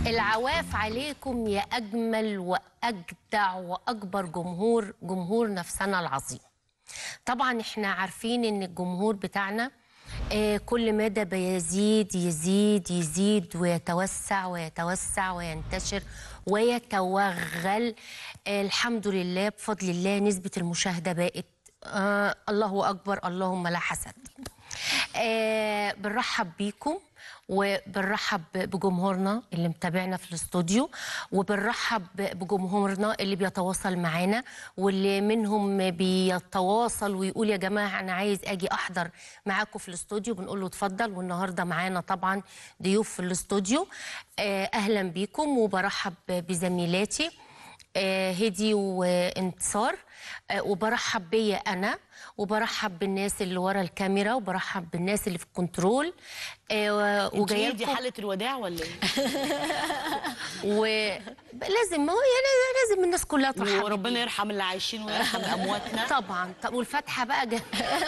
العواف عليكم يا أجمل وأجدع وأكبر جمهور جمهور نفسنا العظيم طبعا احنا عارفين ان الجمهور بتاعنا آه، كل مدى بيزيد يزيد يزيد ويتوسع ويتوسع وينتشر ويتوغل آه، الحمد لله بفضل الله نسبة المشاهدة بقت آه الله أكبر اللهم لا حسد آه بنرحب بيكم وبنرحب بجمهورنا اللي متابعنا في الاستوديو وبنرحب بجمهورنا اللي بيتواصل معانا واللي منهم بيتواصل ويقول يا جماعه انا عايز اجي احضر معاكم في الاستوديو بنقول له اتفضل والنهارده معانا طبعا ضيوف في الاستوديو آه، اهلا بيكم وبرحب بزميلاتي آه، هدي وانتصار آه، وبرحب بيا انا وبرحب بالناس اللي ورا الكاميرا وبرحب بالناس اللي في الكنترول آه، وجايه دي لكم حالة الوداع ولا ايه؟ ولازم ما هو يعني لازم الناس كلها ترحب وربنا يرحم اللي عايشين ويرحم امواتنا طبعا طب والفاتحه بقى جا...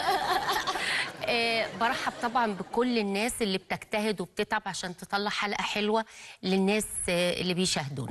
آه، برحب طبعا بكل الناس اللي بتجتهد وبتتعب عشان تطلع حلقه حلوه للناس آه، اللي بيشاهدونا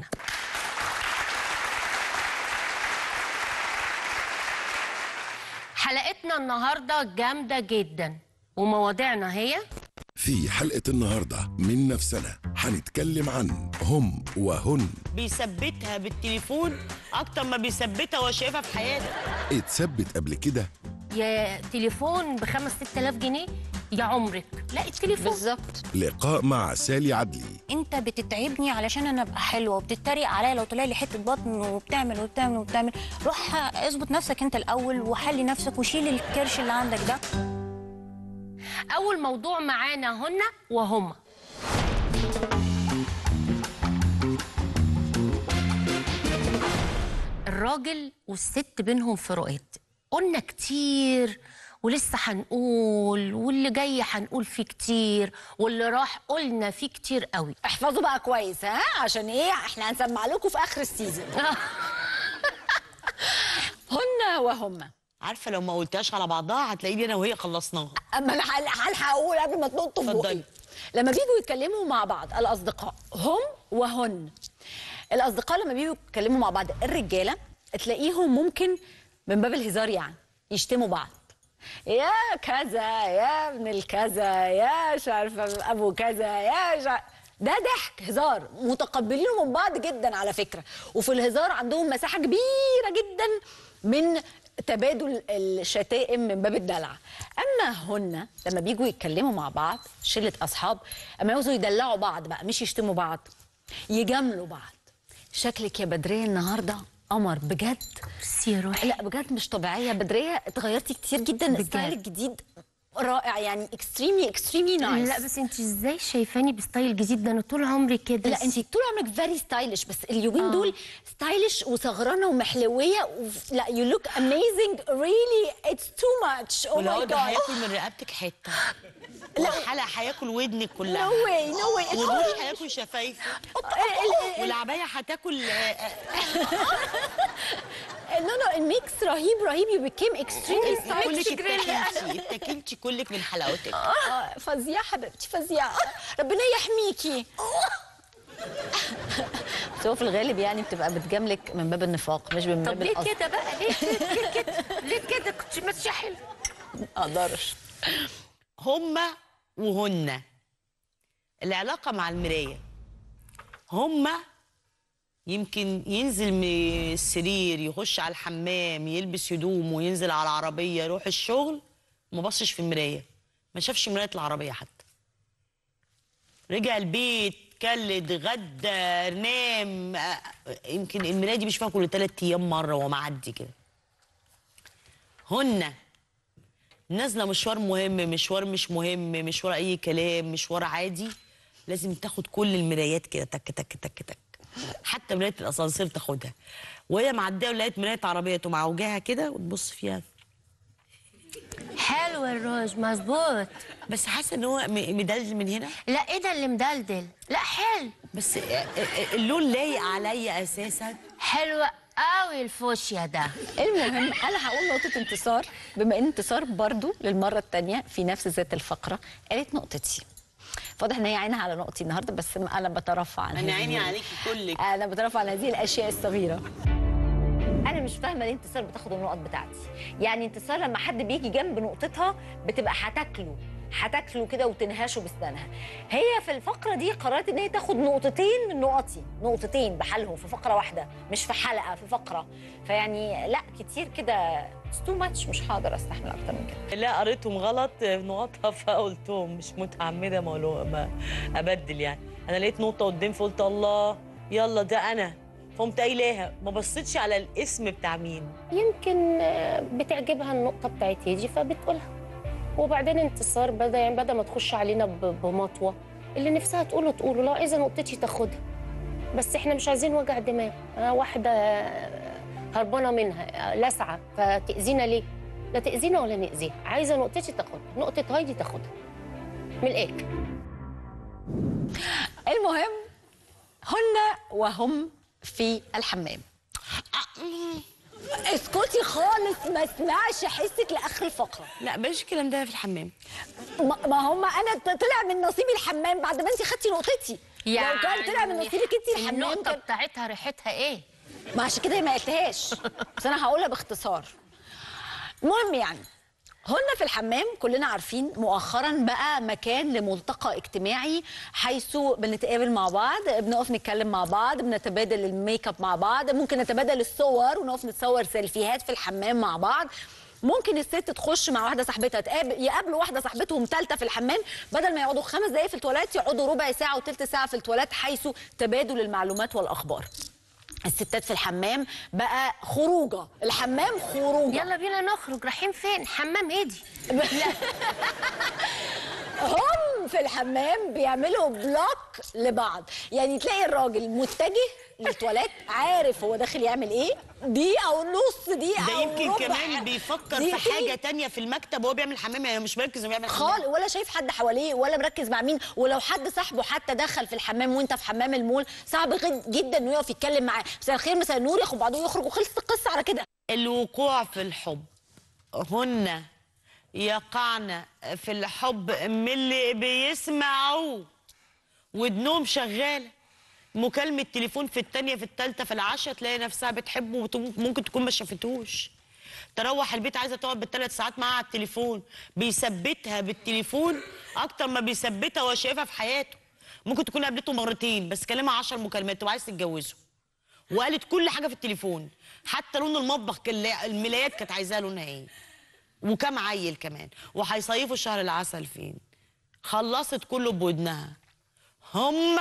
حلقتنا النهارده جامده جدا ومواضيعنا هي في حلقة النهاردة من نفسنا هنتكلم عن هم وهن بيثبتها بالتليفون اكتر ما بيثبتها وهو شايفها في حياتك اتثبت قبل كده يا تليفون بخمس ست آلاف جنيه يا عمرك لا التليفون بالظبط لقاء مع سالي عدلي انت بتتعبني علشان انا ابقى حلوه وبتتريق عليا لو طلع لي حته بطن وبتعمل وبتعمل وبتعمل روح اظبط نفسك انت الاول وحلي نفسك وشيل الكرش اللي عندك ده أول موضوع معانا هن وهما الراجل والست بينهم فروقات قلنا كتير ولسه هنقول واللي جاي هنقول فيه كتير واللي راح قلنا فيه كتير قوي احفظوا بقى كويس ها عشان ايه احنا هنسمع لكم في اخر السيزون هن وهم عارفه لو ما قلتهاش على بعضها هتلاقيني انا وهي خلصناها اما انا هل- هلحق اقول قبل ما تنطوا في اتفضلي. بقي لما بيجوا يتكلموا مع بعض الاصدقاء هم وهن الاصدقاء لما بيجوا يتكلموا مع بعض الرجاله تلاقيهم ممكن من باب الهزار يعني يشتموا بعض يا كذا يا ابن الكذا يا مش عارفه ابو كذا يا مش عارفة. ده ضحك هزار متقبلينه من بعض جدا على فكره وفي الهزار عندهم مساحه كبيره جدا من تبادل الشتائم من باب الدلع اما هن لما بيجوا يتكلموا مع بعض شله اصحاب اما يعوزوا يدلعوا بعض بقى مش يشتموا بعض يجاملوا بعض شكلك يا بدريه النهارده قمر بجد بس يا روحي لا بجد مش طبيعيه بدريه اتغيرتي كتير جدا بجد. الستايل الجديد رائع يعني اكستريملي اكستريملي نايس لا بس انت ازاي شايفاني بستايل جديد ده انا طول عمري كده لا انت طول عمرك فيري ستايلش بس اليومين آه. دول ستايلش وسغرانه ومحلويه و... لا يو لوك اميزنج ريلي اتس تو ماتش او ولو ماي ده جاد هياكل من رقبتك حته والحلق هياكل ودنك كلها نو واي نو واي والروش هياكل شفايفه والعبايه هتاكل آه، آه، نو نو الميكس رهيب رهيب يو بيكيم اكستريملي كلك ستايلش اتكلتي اتكلتي كلك من حلاوتك آه، فظيعه حبيبتي فظيعه ربنا يحميكي بس هو في الغالب يعني بتبقى بتجاملك من باب النفاق مش من طب باب ليه القصد كده بقى ليه كده ليه كده ليه كده كنت ماشيه حلو ما اقدرش هما وهن العلاقة مع المراية هما يمكن ينزل من السرير يخش على الحمام يلبس هدوم وينزل على العربية يروح الشغل ما بصش في المراية ما شافش مراية العربية حتى رجع البيت كلت غدا نام آه، يمكن المراية دي بيشوفها كل ثلاث أيام مرة وهو معدي كده هن نازله مشوار مهم مشوار مش مهم مشوار اي كلام مشوار عادي لازم تاخد كل المرايات كده تك تك تك تك حتى مرايه الاسانسير تاخدها وهي معديه ولقيت مرايه عربيه تقوم عوجاها كده وتبص فيها حلو الروج مظبوط بس حاسه ان هو م- مدلل من هنا لا ايه ده اللي مدلدل لا حلو بس آه، آه، اللون لايق عليا اساسا حلو قوي الفوشيا ده المهم انا هقول نقطه انتصار بما ان انتصار برضو للمره الثانيه في نفس ذات الفقره قالت نقطتي فواضح ان هي عينها على نقطي النهارده بس انا بترفع عن انا هذه- عيني عليكي كلك انا بترفع عن هذه الاشياء الصغيره انا مش فاهمه ليه انتصار بتاخد النقط بتاعتي يعني انتصار لما حد بيجي جنب نقطتها بتبقى هتاكله هتاكله كده وتنهشه بسنانها هي في الفقره دي قررت ان هي تاخد نقطتين من نقطي نقطتين بحالهم في فقره واحده مش في حلقه في فقره فيعني لا كتير كده تو ماتش مش هقدر استحمل اكتر من كده لا قريتهم غلط نقطها فقلتهم مش متعمده ما أقوله- ما ابدل يعني انا لقيت نقطه قدام فقلت الله يلا ده انا فقمت قايلاها ما بصيتش على الاسم بتاع مين يمكن آه، بتعجبها النقطة بتاعت هيجي فبتقولها وبعدين انتصار بدا يعني بدل ما تخش علينا ب- بمطوة اللي نفسها تقوله تقوله لو عايزة نقطتي تاخدها بس احنا مش عايزين وجع دماغ آه، واحدة آه، هربانة منها آه، لاسعة فتأذينا ليه؟ لا تأذينا ولا نأذيها عايزة نقطتي تاخدها نقطة هايدي تاخدها من الآخر المهم هن وهم في الحمام اسكتي خالص ما اسمعش حسك لاخر الفقره لا بلاش الكلام ده في الحمام ما ما هم انا ط- طلع من نصيبي الحمام بعد ما انت خدتي نقطتي لو كان طلع من نصيبك انت الحمام النقطة كان بتاعتها ريحتها ايه؟ ما عشان كده هي ما قلتهاش بس انا هقولها باختصار المهم يعني هن في الحمام كلنا عارفين مؤخرا بقى مكان لملتقى اجتماعي حيث بنتقابل مع بعض بنقف نتكلم مع بعض بنتبادل الميك اب مع بعض ممكن نتبادل الصور ونقف نتصور سيلفيهات في الحمام مع بعض ممكن الست تخش مع واحده صاحبتها تقابل يقابلوا واحده صاحبتهم ثالثه في الحمام بدل ما يقعدوا خمس دقائق في التواليت يقعدوا ربع ساعه وثلث ساعه في التواليت حيث تبادل المعلومات والاخبار الستات في الحمام بقى خروجه الحمام خروجه يلا بينا نخرج رايحين فين؟ حمام هادي هم في الحمام بيعملوا بلوك لبعض يعني تلاقي الراجل متجه للتواليت عارف هو داخل يعمل ايه دقيقه ونص دقيقه ده يمكن وربع. كمان بيفكر في دقيقتين. حاجه تانية في المكتب وهو بيعمل حمام يعني مش مركز انه بيعمل حمام خالص ولا شايف حد حواليه ولا مركز مع مين ولو حد صاحبه حتى دخل في الحمام وانت في حمام المول صعب غد- جدا انه يقف يتكلم معاه مساء الخير مساء النور ياخد بعضه ويخرج وخلصت القصه على كده الوقوع في الحب هن يقعن في الحب من اللي بيسمعوا ودنهم شغاله مكالمة تليفون في التانية في التالتة في العشرة تلاقي نفسها بتحبه وممكن تكون ما شافتهوش تروح البيت عايزة تقعد بالثلاث ساعات معاه على التليفون بيثبتها بالتليفون أكتر ما بيثبتها وهو شايفها في حياته ممكن تكون قابلته مرتين بس كلمها عشر مكالمات وعايز تتجوزه وقالت كل حاجه في التليفون حتى لون المطبخ كان الملايات كانت عايزاه لونها ايه وكم عيل كمان وهيصيفوا شهر العسل فين خلصت كله بودنها هم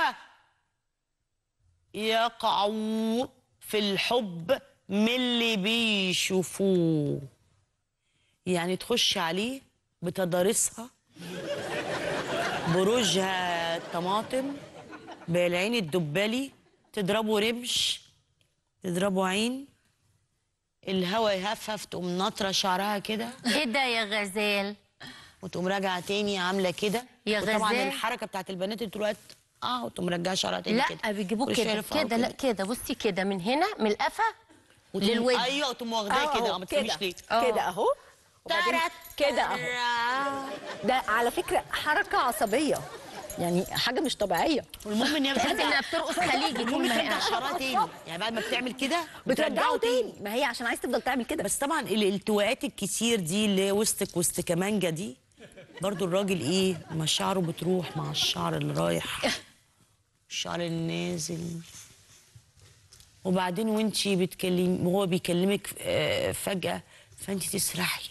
يقعوا في الحب من اللي بيشوفوه يعني تخش عليه بتضاريسها بروجها الطماطم بالعين الدبالي تضربه رمش تضربه عين الهوا يهفف تقوم ناطره شعرها كده ايه ده يا غزال؟ وتقوم راجعه تاني عامله كده يا وطبعا غزال. الحركه بتاعت البنات طول الوقت اه وتقوم راجعه شعرها تاني كده لا بيجيبوه كل شوية كده يرفعوا كده لا كده بصي كده من هنا من القفا وتقوم- للوجه ايوه وتقوم واخداه كده اه ما تفهميش ليه كده اهو وبعدين كده اهو ده على فكره حركه عصبيه يعني حاجه مش طبيعيه والمهم ان هي تحس بترجع انها بترقص خليجي المهم طول ما هي ترجع قاعدة. شعرها تاني يعني بعد ما بتعمل كده بترجعه تاني ما هي عشان عايز تفضل تعمل كده بس طبعا الالتواءات الكتير دي اللي هي وسطك وسط كمانجه دي برضو الراجل ايه مشاعره بتروح مع الشعر اللي رايح الشعر اللي نازل وبعدين وانتي بتكلم وهو بيكلمك آه، فجأة فانت تسرحي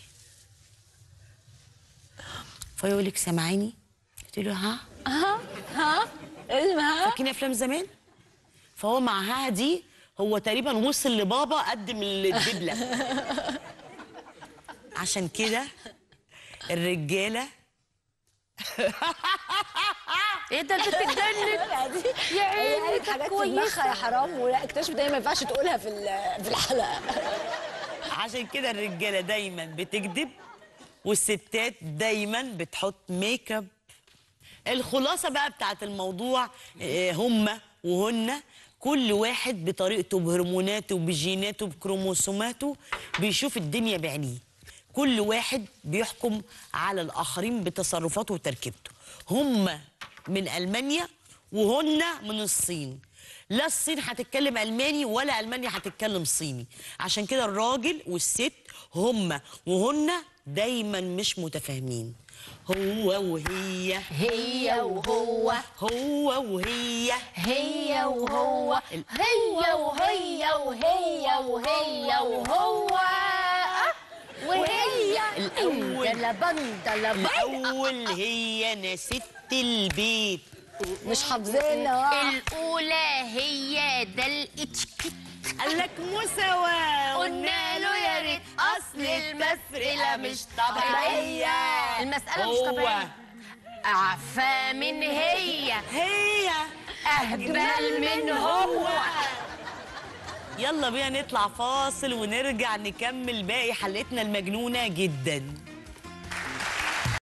فيقول لك سامعيني قلت له ها ها ها اسمها فاكرين افلام زمان فهو مع ها دي هو تقريبا وصل لبابا قدم الدبله عشان كده الرجاله ايه ده البنت اتجنن يا عيني قالت ده حاجات في كويسه دماغها يا حرام ولا اكتشفت ان هي ما ينفعش تقولها في ال- في الحلقه عشان كده الرجاله دايما بتكذب والستات دايما بتحط ميك اب الخلاصه بقى بتاعت الموضوع آه، هم وهن كل واحد بطريقته بهرموناته بجيناته بكروموسوماته بيشوف الدنيا بعينيه كل واحد بيحكم على الاخرين بتصرفاته وتركيبته هم من المانيا وهن من الصين لا الصين هتتكلم الماني ولا المانيا هتتكلم صيني عشان كده الراجل والست هم وهن دايما مش متفاهمين هو وهي هي وهو هو وهي هي وهو هي وهي وهي وهي وهو آه، وهي الأول. لبندا لبندا الأول هي أنا ست البيت مش حافظينها الأولى هي ده الاتشكيت قال لك مساواة قلنا له يا ريت أصل المسألة مش طبيعية المسألة مش هو. طبيعية أعفى من هي هي أهبل من هو يلا بينا نطلع فاصل ونرجع نكمل باقي حلقتنا المجنونة جدا